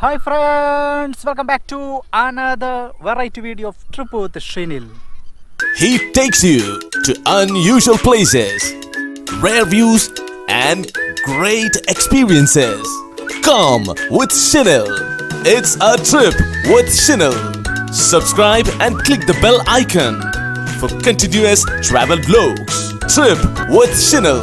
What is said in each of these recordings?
Hi friends, welcome back to another variety video of Trip with Shinil. He takes you to unusual places, rare views, and great experiences. Come with Shinil. It's a trip with Shinil. Subscribe and click the bell icon for continuous travel vlogs. Trip with Shinil.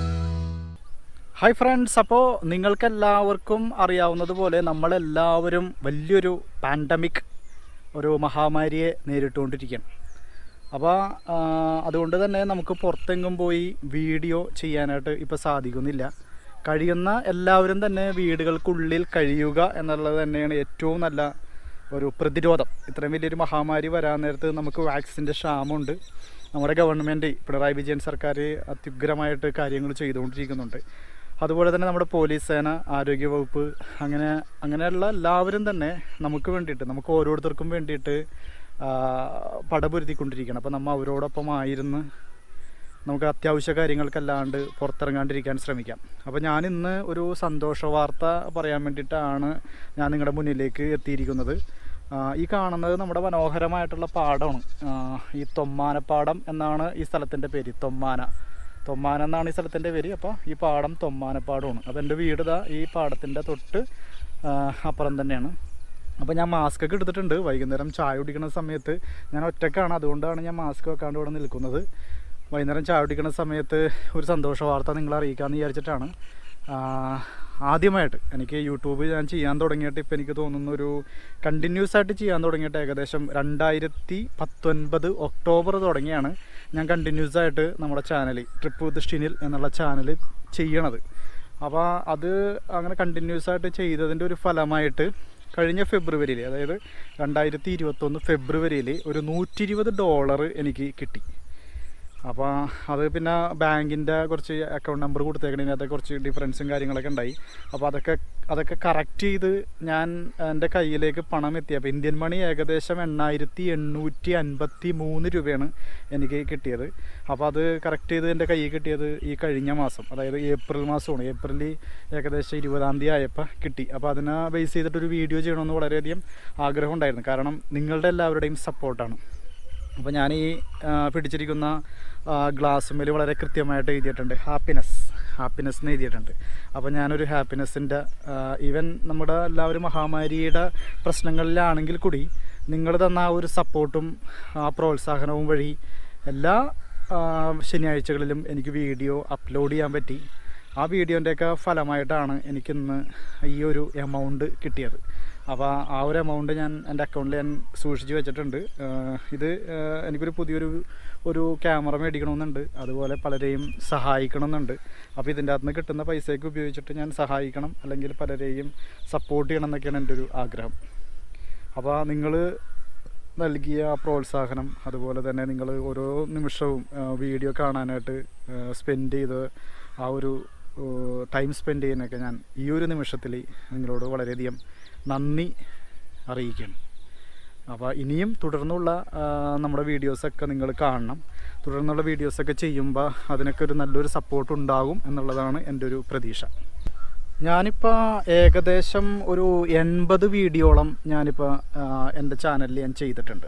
Hi friends അപ്പോൾ നിങ്ങൾക്കെല്ലാവർക്കും അറിയാവുന്നതുപോലെ നമ്മളെല്ലാവരും വലിയൊരു pandemic ഒരു മഹാമാരിയെ നേരിട്ടുകൊണ്ടിരിക്കുകയാണ് അപ്പോൾ അതുകൊണ്ട് തന്നെ നമുക്ക് പുറത്തെങ്ങും പോയി വീഡിയോ ചെയ്യാനായിട്ട് ഇപ്പോൾ സാധിക്കുന്നില്ല കഴിയുന്ന എല്ലാവരും തന്നെ വീടുകൾക്കുള്ളിൽ കഴിയുക എന്നുള്ളത് തന്നെയാണ് ഏറ്റവും നല്ല ഒരു പ്രതിരോധം ഇത്രയും വലിയൊരു മഹാമാരി വരാൻ നേരത്ത് നമുക്ക് വാക്സിൻ്റെ ക്ഷാമമുണ്ട് നമ്മുടെ ഗവൺമെൻറ് പിണറായി വിജയൻ സർക്കാർ അത്യുഗ്രമായിട്ട് കാര്യങ്ങൾ ചെയ്തുകൊണ്ടിരിക്കുന്നുണ്ട് അതുപോലെ തന്നെ നമ്മുടെ പോലീസ് സേന ആരോഗ്യവകുപ്പ് അങ്ങനെ അങ്ങനെയുള്ള എല്ലാവരും തന്നെ നമുക്ക് വേണ്ടിയിട്ട് നമുക്ക് ഓരോരുത്തർക്കും വേണ്ടിയിട്ട് ആ, പടപൊരുത്തിക്കൊണ്ടിരിക്കണം അപ്പോൾ നമ്മൾ അവരോടൊപ്പം ആയിരുന്ന് നമുക്ക് അത്യാവശ്യ കാര്യങ്ങൾക്കല്ലാണ്ട് പുറത്തിറങ്ങാണ്ടിരിക്കാൻ ശ്രമിക്കാം അപ്പോൾ ഞാൻ ഇന്ന് ഒരു സന്തോഷ വാർത്ത പറയാൻ വേണ്ടിയിട്ടാണ് ഞാൻ നിങ്ങളുടെ മുന്നിലേക്ക് എത്തിയിരിക്കുന്നത് ആ, ഈ കാണുന്നത് നമ്മുടെ മനോഹരമായിട്ടുള്ള പാടമാണ് ആ, ഈ തൊമ്മാനപ്പാടം എന്നാണ് ഈ സ്ഥലത്തിൻ്റെ പേര് തൊമ്മാന തൊമ്മാന എന്നാണ് ഈ സ്ഥലത്തിൻ്റെ പേര് അപ്പോൾ ഈ പാടം തൊമ്മാനപ്പാടമാണ് അപ്പോൾ എൻ്റെ വീട് ഇതാ ഈ പാടത്തിൻ്റെ തൊട്ട് ആ, അപ്പുറം തന്നെയാണ് അപ്പോൾ ഞാൻ മാസ്ക് ഒക്കെ എടുത്തിട്ടുണ്ട് വൈകുന്നേരം ചായ കുടിക്കുന്ന സമയത്ത് ഞാൻ ഒറ്റക്കാണ് അതുകൊണ്ടാണ് ഞാൻ മാസ്ക് വെക്കാണ്ട് ഇവിടെ നിൽക്കുന്നത് വൈകുന്നേരം ചായ കുടിക്കുന്ന സമയത്ത് ഒരു സന്തോഷ വാർത്ത നിങ്ങളെ അറിയിക്കാമെന്ന് വിചാരിച്ചിട്ടാണ് ആ, ആദ്യമായിട്ട് എനിക്ക് യൂട്യൂബ് ഞാൻ ചെയ്യാൻ തുടങ്ങിയിട്ട് ഇപ്പോൾ എനിക്ക് തോന്നുന്നു ഒരു കണ്ടിന്യൂസ് ആയിട്ട് ചെയ്യാൻ തുടങ്ങിയിട്ട് ഏകദേശം രണ്ടായിരത്തി പത്തൊൻപത് ഒക്ടോബർ തുടങ്ങിയാണ് ഞാൻ കണ്ടിന്യൂസ് ആയിട്ട് നമ്മുടെ ചാനൽ ട്രിപ്പ് വിത്ത് ഷിനിൽ എന്നുള്ള ചാനൽ ചെയ്യണത് അപ്പോൾ അത് അങ്ങനെ കണ്ടിന്യൂസ് ആയിട്ട് ചെയ്തതിൻ്റെ ഒരു ഫലമായിട്ട് കഴിഞ്ഞ ഫെബ്രുവരിയിൽ അതായത് രണ്ടായിരത്തി ഇരുപത്തൊന്ന് ഫെബ്രുവരിയിൽ ഒരു നൂറ്റി ഇരുപത് ഡോളർ എനിക്ക് കിട്ടി അപ്പോൾ അത് പിന്നെ ബാങ്കിൻ്റെ കുറച്ച് അക്കൗണ്ട് നമ്പർ കൊടുത്തേക്കണതിനകത്ത് കുറച്ച് ഡിഫറൻസും കാര്യങ്ങളൊക്കെ ഉണ്ടായി അപ്പോൾ അതൊക്കെ അതൊക്കെ കറക്റ്റ് ചെയ്ത് ഞാൻ എൻ്റെ കയ്യിലേക്ക് പണം എത്തി അപ്പോൾ ഇന്ത്യൻ മണി ഏകദേശം എണ്ണായിരത്തി എണ്ണൂറ്റി അൻപത്തി മൂന്ന് രൂപയാണ് എനിക്ക് കിട്ടിയത് അപ്പോൾ അത് കറക്റ്റ് ചെയ്ത് എൻ്റെ കയ്യിൽ കിട്ടിയത് ഈ കഴിഞ്ഞ മാസം അതായത് ഏപ്രിൽ മാസമാണ് ഏപ്രിൽ ഏകദേശം ഇരുപതാം തീയതി ആയപ്പോൾ കിട്ടി അപ്പോൾ അതിനെ ബേസ് ചെയ്തിട്ടൊരു വീഡിയോ ചെയ്യണമെന്ന് വളരെയധികം ആഗ്രഹം ഉണ്ടായിരുന്നു കാരണം നിങ്ങളുടെ എല്ലാവരുടെയും സപ്പോർട്ടാണ് അപ്പോൾ ഞാൻ ഈ ആ, പിടിച്ചിരിക്കുന്ന ഗ്ലാസ്സുമേൽ വളരെ കൃത്യമായിട്ട് എഴുതിയിട്ടുണ്ട് ഹാപ്പിനെസ് ഹാപ്പിനെസ് എന്ന് എഴുതിയിട്ടുണ്ട് അപ്പോൾ ഞാനൊരു ഹാപ്പിനെസ്സിൻ്റെ ഈവൻ നമ്മുടെ എല്ലാവരും മഹാമാരിയുടെ പ്രശ്നങ്ങളിലാണെങ്കിൽ കൂടി നിങ്ങൾ തന്ന ആ ഒരു സപ്പോർട്ടും ആ പ്രോത്സാഹനവും വഴി എല്ലാ ആ, ശനിയാഴ്ചകളിലും എനിക്ക് വീഡിയോ അപ്ലോഡ് ചെയ്യാൻ പറ്റി ആ വീഡിയോൻ്റെയൊക്കെ ഫലമായിട്ടാണ് എനിക്കിന്ന് ഈ ഒരു എമൗണ്ട് കിട്ടിയത് അപ്പോൾ ആ ഒരു എമൗണ്ട് ഞാൻ എൻ്റെ അക്കൗണ്ടിൽ ഞാൻ സൂക്ഷിച്ച് വെച്ചിട്ടുണ്ട് ആഹ് ഇത് ആഹ് എനിക്കൊരു പുതിയൊരു ഒരു ക്യാമറ മേടിക്കണമെന്നുണ്ട് അതുപോലെ പലരെയും സഹായിക്കണമെന്നുണ്ട് അപ്പോൾ ഇതിൻ്റെ അകത്ത് നിന്ന് കിട്ടുന്ന പൈസയൊക്കെ ഉപയോഗിച്ചിട്ട് ഞാൻ സഹായിക്കണം അല്ലെങ്കിൽ പലരെയും സപ്പോർട്ട് ചെയ്യണം എന്നൊക്കെയാണ് എൻ്റെ ഒരു ആഗ്രഹം അപ്പോൾ നിങ്ങൾ നൽകിയ ആ പ്രോത്സാഹനം അതുപോലെ തന്നെ നിങ്ങൾ ഓരോ നിമിഷവും ആ, വീഡിയോ കാണാനായിട്ട് സ്പെൻഡ് ചെയ്ത് ആ ഒരു ടൈം സ്പെൻഡ് ചെയ്യാനൊക്കെ ഞാൻ ഈ ഒരു നിമിഷത്തിൽ നിങ്ങളോട് വളരെയധികം നന്ദി അറിയിക്കണം അപ്പോൾ ഇനിയും തുടർന്നുള്ള ആ, നമ്മുടെ വീഡിയോസൊക്കെ നിങ്ങൾ കാണണം തുടർന്നുള്ള വീഡിയോസൊക്കെ ചെയ്യുമ്പോൾ അതിനൊക്കെ ഒരു നല്ലൊരു സപ്പോർട്ട് ഉണ്ടാകും എന്നുള്ളതാണ് എൻ്റെ ഒരു പ്രതീക്ഷ ഞാനിപ്പോൾ ഏകദേശം ഒരു എൺപത് വീഡിയോളം ഞാനിപ്പോൾ എൻ്റെ ചാനലിൽ ഞാൻ ചെയ്തിട്ടുണ്ട്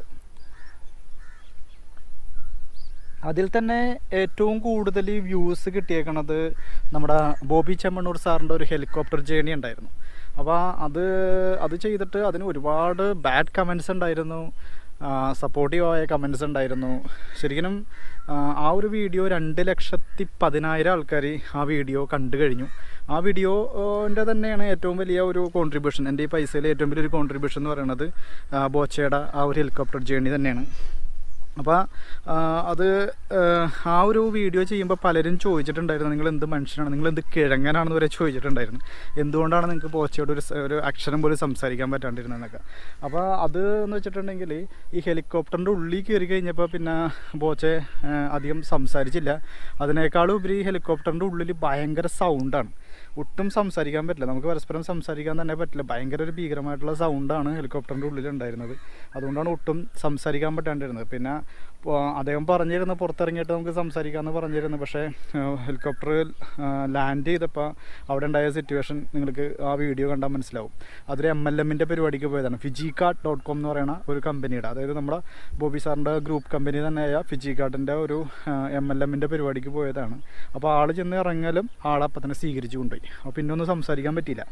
അതിൽ തന്നെ ഏറ്റവും കൂടുതൽ വ്യൂസ് കിട്ടിയേക്കണത് നമ്മുടെ ബോബി ചെമ്മണ്ണൂർ സാറിൻ്റെ ഒരു ഹെലികോപ്റ്റർ ജേണി ഉണ്ടായിരുന്നു അപ്പോൾ അത് അത് ചെയ്തിട്ട് അതിന് ഒരുപാട് ബാഡ് കമൻസ് ഉണ്ടായിരുന്നു സപ്പോർട്ടീവ് ആയ കമൻസ് ഉണ്ടായിരുന്നു ശരിക്കും ആ, ആ ഒരു വീഡിയോ രണ്ട് ലക്ഷത്തി പതിനായിരം ആൾക്കാർ ആ വീഡിയോ കണ്ടു കഴിഞ്ഞു ആ വീഡിയോൻ്റെ തന്നെയാണ് ഏറ്റവും വലിയ ഒരു കോൺട്രിബ്യൂഷൻ എൻ്റെ ഈ പൈസയിൽ ഏറ്റവും വലിയൊരു കോൺട്രിബ്യൂഷൻ എന്ന് പറയുന്നത് ആ, ബോച്ചയുടെ ആ ഒരു ഹെലികോപ്റ്റർ ജേണി തന്നെയാണ് അപ്പോൾ അത് ആ, ആ ഒരു വീഡിയോ ചെയ്യുമ്പോൾ പലരും ചോദിച്ചിട്ടുണ്ടായിരുന്നു നിങ്ങൾ എന്ത് മനുഷ്യനാണ് നിങ്ങൾ എന്ത് കിഴങ്ങനാണെന്ന് വരെ ചോദിച്ചിട്ടുണ്ടായിരുന്നു എന്തുകൊണ്ടാണ് നിങ്ങൾക്ക് പോച്ചയോട് ഒരു സ- ഒരു അക്ഷരം പോലും സംസാരിക്കാൻ പറ്റാണ്ടിരുന്നതെന്നൊക്കെ അപ്പോൾ അത് എന്ന് വെച്ചിട്ടുണ്ടെങ്കിൽ ഈ ഹെലികോപ്റ്ററിൻ്റെ ഉള്ളിൽ കയറി കഴിഞ്ഞപ്പോൾ പിന്നെ ബോച്ചെ ആ, അധികം സംസാരിച്ചില്ല അതിനേക്കാളും ഉപരി ഹെലികോപ്റ്ററിൻ്റെ ഉള്ളിൽ ഭയങ്കര സൗണ്ടാണ് ഒട്ടും സംസാരിക്കാൻ പറ്റില്ല നമുക്ക് പരസ്പരം സംസാരിക്കാൻ തന്നെ പറ്റില്ല ഭയങ്കര ഒരു ഭീകരമായിട്ടുള്ള സൗണ്ടാണ് ഹെലികോപ്റ്ററിൻ്റെ ഉള്ളിൽ ഉണ്ടായിരുന്നത് അതുകൊണ്ടാണ് ഒട്ടും സംസാരിക്കാൻ പറ്റാണ്ടിരുന്നത് പിന്നെ ഇപ്പോൾ അദ്ദേഹം പറഞ്ഞിരുന്നു പുറത്തിറങ്ങിയിട്ട് നമുക്ക് സംസാരിക്കാമെന്ന് പറഞ്ഞിരുന്നു പക്ഷേ ഹെലികോപ്റ്ററിൽ ലാൻഡ് ചെയ്തപ്പോൾ അവിടെ ഉണ്ടായ സിറ്റുവേഷൻ നിങ്ങൾക്ക് ആ വീഡിയോ കണ്ടാൽ മനസ്സിലാവും അതൊരു എം എൽ എമ്മിൻ്റെ പരിപാടിക്ക് പോയതാണ് ഫിജിക്കാർട്ട് ഡോട്ട് കോം എന്ന് പറയുന്ന ഒരു കമ്പനിയുടെ അതായത് നമ്മുടെ ബോബി സാറിൻ്റെ ഗ്രൂപ്പ് കമ്പനി തന്നെയായ ഫിജിക്കാർട്ടിൻ്റെ ഒരു എം എൽ എമ്മിൻ്റെ പരിപാടിക്ക് പോയതാണ് അപ്പോൾ ആൾ ചെന്ന് ഇറങ്ങലും ആളെ അപ്പം തന്നെ സ്വീകരിച്ചു കൊണ്ടുപോയി അപ്പോൾ പിന്നെ ഒന്നും സംസാരിക്കാൻ പറ്റിയില്ല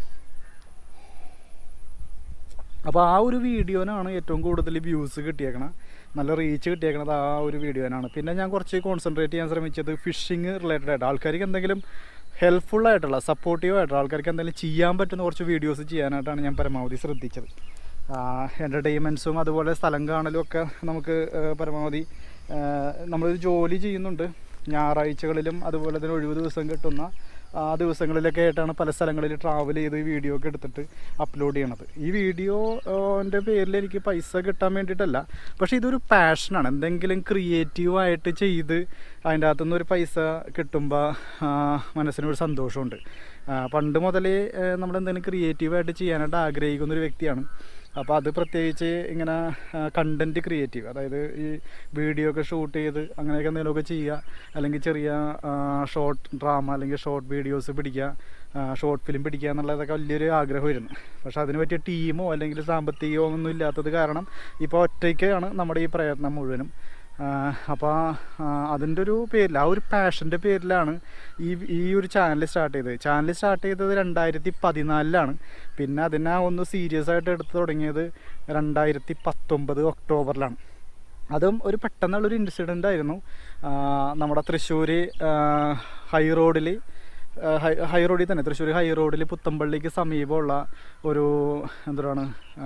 അപ്പോൾ ആ ഒരു വീഡിയോനാണ് ഏറ്റവും കൂടുതൽ വ്യൂസ് കിട്ടിയേക്കണത് നല്ല റീച്ച് കിട്ടിയേക്കണത് ആ ഒരു വീഡിയോനാണ് പിന്നെ ഞാൻ കുറച്ച് കോൺസെൻട്രേറ്റ് ചെയ്യാൻ ശ്രമിച്ചത് ഫിഷിങ് റിലേറ്റഡ് ആയിട്ട് ആൾക്കാർക്ക് എന്തെങ്കിലും ഹെൽപ്ഫുൾ ആയിട്ടുള്ള സപ്പോർട്ടീവ് ആയിട്ടുള്ള ആൾക്കാർക്ക് എന്തെങ്കിലും ചെയ്യാൻ പറ്റുന്ന കുറച്ച് വീഡിയോസ് ചെയ്യാനായിട്ടാണ് ഞാൻ പരമാവധി ശ്രദ്ധിച്ചത് എൻ്റർടൈൻമെൻറ്റ്സും അതുപോലെ സ്ഥലം കാണലും ഒക്കെ നമുക്ക് ആ, പരമാവധി ആ, നമ്മളൊരു ജോലി ചെയ്യുന്നുണ്ട് ഞായറാഴ്ചകളിലും അതുപോലെ തന്നെ ഒഴിവ് ദിവസം കിട്ടുന്ന ആ ദിവസങ്ങളിലൊക്കെ ആയിട്ടാണ് പല സ്ഥലങ്ങളിൽ ട്രാവൽ ചെയ്ത് വീഡിയോ ഒക്കെ എടുത്തിട്ട് അപ്ലോഡ് ചെയ്യണത് ഈ വീഡിയോൻ്റെ പേരിൽ എനിക്ക് പൈസ കിട്ടാൻ വേണ്ടിയിട്ടല്ല പക്ഷേ ഇതൊരു പാഷനാണ് എന്തെങ്കിലും ക്രിയേറ്റീവായിട്ട് ചെയ്ത് അതിൻ്റെ അകത്തുനിന്ന് ഒരു പൈസ കിട്ടുമ്പോൾ മനസ്സിനൊരു സന്തോഷമുണ്ട് ആ, പണ്ട് മുതലേ നമ്മൾ എന്തെങ്കിലും ക്രിയേറ്റീവായിട്ട് ചെയ്യാനായിട്ട് ആഗ്രഹിക്കുന്ന ഒരു വ്യക്തിയാണ് അപ്പോൾ അത് പ്രത്യേകിച്ച് ഇങ്ങനെ കണ്ടൻറ്റ് ക്രിയേറ്റീവ് അതായത് ഈ വീഡിയോ ഒക്കെ ഷൂട്ട് ചെയ്ത് അങ്ങനെയൊക്കെ എന്തെങ്കിലുമൊക്കെ ചെയ്യുക അല്ലെങ്കിൽ ചെറിയ ഷോർട്ട് ഡ്രാമ അല്ലെങ്കിൽ ഷോർട്ട് വീഡിയോസ് പിടിക്കുക ഷോർട്ട് ഫിലിം പിടിക്കുക എന്നുള്ളതൊക്കെ വലിയൊരു ആഗ്രഹമായിരുന്നു പക്ഷേ അതിന് പറ്റിയ ടീമോ അല്ലെങ്കിൽ സാമ്പത്തികമോ ഒന്നും ഇല്ലാത്തത് കാരണം ഇപ്പോൾ ഒറ്റയ്ക്കാണ് നമ്മുടെ ഈ പ്രയത്നം മുഴുവനും അപ്പോൾ അതിൻ്റെ ഒരു പേരിൽ ആ ഒരു പാഷൻ്റെ പേരിലാണ് ഈ ഈ ഒരു ചാനൽ സ്റ്റാർട്ട് ചെയ്തത് ചാനൽ സ്റ്റാർട്ട് ചെയ്തത് രണ്ടായിരത്തി പതിനാലിലാണ് പിന്നെ അതിനെ ഒന്ന് സീരിയസ് ആയിട്ട് എടുത്ത് തുടങ്ങിയത് രണ്ടായിരത്തി പത്തൊമ്പത് ഒക്ടോബറിലാണ് അതും ഒരു പെട്ടെന്നുള്ളൊരു ഇൻസിഡൻ്റ് ആയിരുന്നു ആ, നമ്മുടെ തൃശ്ശൂർ ഹൈ റോഡിൽ ഹൈ ഹൈ റോഡിൽ തന്നെ തൃശ്ശൂർ ഹൈ റോഡിൽ പുത്തമ്പള്ളിക്ക് സമീപമുള്ള ഒരു എന്താണ്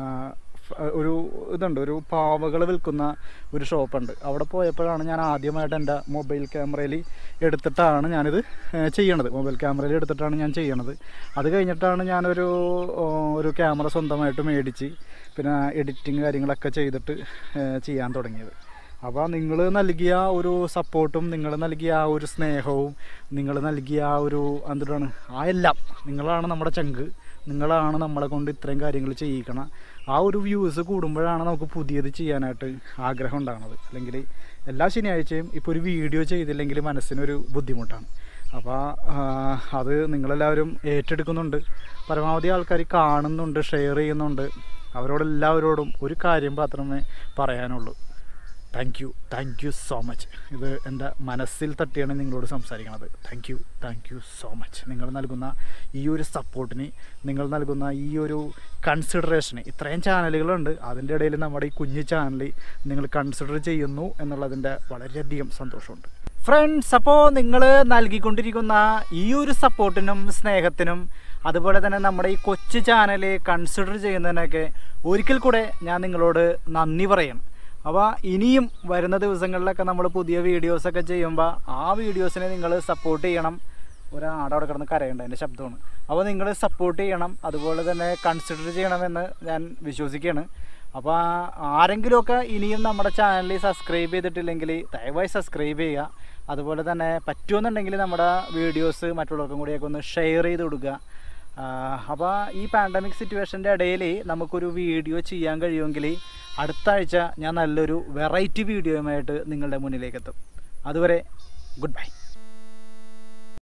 ഒരു ഇതുണ്ട് ഒരു പാവകൾ വിൽക്കുന്ന ഒരു ഷോപ്പുണ്ട് അവിടെ പോയപ്പോഴാണ് ഞാൻ ആദ്യമായിട്ട് എൻ്റെ മൊബൈൽ ക്യാമറയിൽ എടുത്തിട്ടാണ് ഞാനിത് ഏഹ്, ചെയ്യണത് മൊബൈൽ ക്യാമറയിൽ എടുത്തിട്ടാണ് ഞാൻ ചെയ്യണത് അത് കഴിഞ്ഞിട്ടാണ് ഞാനൊരു ഓ, ഒരു ക്യാമറ സ്വന്തമായിട്ട് മേടിച്ച് പിന്നെ എഡിറ്റിങ് കാര്യങ്ങളൊക്കെ ചെയ്തിട്ട് ഏഹ്, ചെയ്യാൻ തുടങ്ങിയത് അപ്പോൾ നിങ്ങൾ നൽകിയ ഒരു സപ്പോർട്ടും നിങ്ങൾ നൽകിയ ആ ഒരു സ്നേഹവും നിങ്ങൾ നൽകിയ ആ ഒരു എന്താണ് ആ എല്ലാം നിങ്ങളാണ് നമ്മുടെ ചങ്ക് നിങ്ങളാണ് നമ്മളെ കൊണ്ട് ഇത്രയും കാര്യങ്ങൾ ചെയ്യിക്കണം ആ ഒരു വ്യൂസ് കൂടുമ്പോഴാണ് നമുക്ക് പുതിയത് ചെയ്യാനായിട്ട് ആഗ്രഹം ഉണ്ടാകുന്നത് അല്ലെങ്കിൽ എല്ലാ ശനിയാഴ്ചയും ഇപ്പോൾ ഒരു വീഡിയോ ചെയ്തില്ലെങ്കിൽ മനസ്സിനൊരു ബുദ്ധിമുട്ടാണ് അപ്പോൾ അത് നിങ്ങളെല്ലാവരും ഏറ്റെടുക്കുന്നുണ്ട് പരമാവധി ആൾക്കാർ കാണുന്നുണ്ട് ഷെയർ ചെയ്യുന്നുണ്ട് അവരോടെല്ലാവരോടും ഒരു കാര്യം മാത്രമേ പറയാനുള്ളൂ thank you thank you so much ഇത് എൻ്റെ മനസ്സിൽ തട്ടിയാണ് നിങ്ങളോട് സംസാരിക്കുന്നത് thank you thank you so much നിങ്ങൾ നൽകുന്ന ഈ ഒരു സപ്പോർട്ടിന് നിങ്ങൾ നൽകുന്ന ഈ ഒരു കൺസിഡറേഷന് ഇത്രയും ചാനലുകളുണ്ട് അതിൻ്റെ ഇടയിൽ നമ്മുടെ ഈ കുഞ്ഞു ചാനൽ നിങ്ങൾ കൺസിഡർ ചെയ്യുന്നു എന്നുള്ളതിൻ്റെ വളരെയധികം സന്തോഷമുണ്ട് ഫ്രണ്ട്സ് അപ്പോൾ നിങ്ങൾ നൽകിക്കൊണ്ടിരിക്കുന്ന ഈ ഒരു സപ്പോർട്ടിനും സ്നേഹത്തിനും അതുപോലെ തന്നെ നമ്മുടെ ഈ കൊച്ചു ചാനൽ കൺസിഡർ ചെയ്യുന്നതിനൊക്കെ ഒരിക്കൽ കൂടെ ഞാൻ നിങ്ങളോട് നന്ദി പറയണം അപ്പോൾ ഇനിയും വരുന്ന ദിവസങ്ങളിലൊക്കെ നമ്മൾ പുതിയ വീഡിയോസൊക്കെ ചെയ്യുമ്പോൾ ആ വീഡിയോസിനെ നിങ്ങൾ സപ്പോർട്ട് ചെയ്യണം ഒരാട് അവിടെ കിടന്ന് കരയുണ്ട് അതിൻ്റെ ശബ്ദമാണ് അപ്പോൾ നിങ്ങൾ സപ്പോർട്ട് ചെയ്യണം അതുപോലെ തന്നെ കൺസിഡർ ചെയ്യണമെന്ന് ഞാൻ വിശ്വസിക്കുകയാണ് അപ്പോൾ ആരെങ്കിലുമൊക്കെ ഇനിയും നമ്മുടെ ചാനൽ സബ്സ്ക്രൈബ് ചെയ്തിട്ടില്ലെങ്കിൽ ദയവായി സബ്സ്ക്രൈബ് ചെയ്യുക അതുപോലെ തന്നെ പറ്റുമെന്നുണ്ടെങ്കിൽ നമ്മുടെ വീഡിയോസ് മറ്റുള്ളവർക്കും കൂടിയൊക്കെ ഒന്ന് ഷെയർ ചെയ്ത് കൊടുക്കുക അപ്പോൾ ഈ പാൻഡമിക് സിറ്റുവേഷൻ്റെ ഇടയിൽ നമുക്കൊരു വീഡിയോ ചെയ്യാൻ കഴിയുമെങ്കിൽ അടുത്ത ആഴ്ച ഞാൻ നല്ലൊരു വെറൈറ്റി വീഡിയോയുമായിട്ട് നിങ്ങളുടെ മുന്നിലേക്ക് എത്തും അതുവരെ ഗുഡ് ബൈ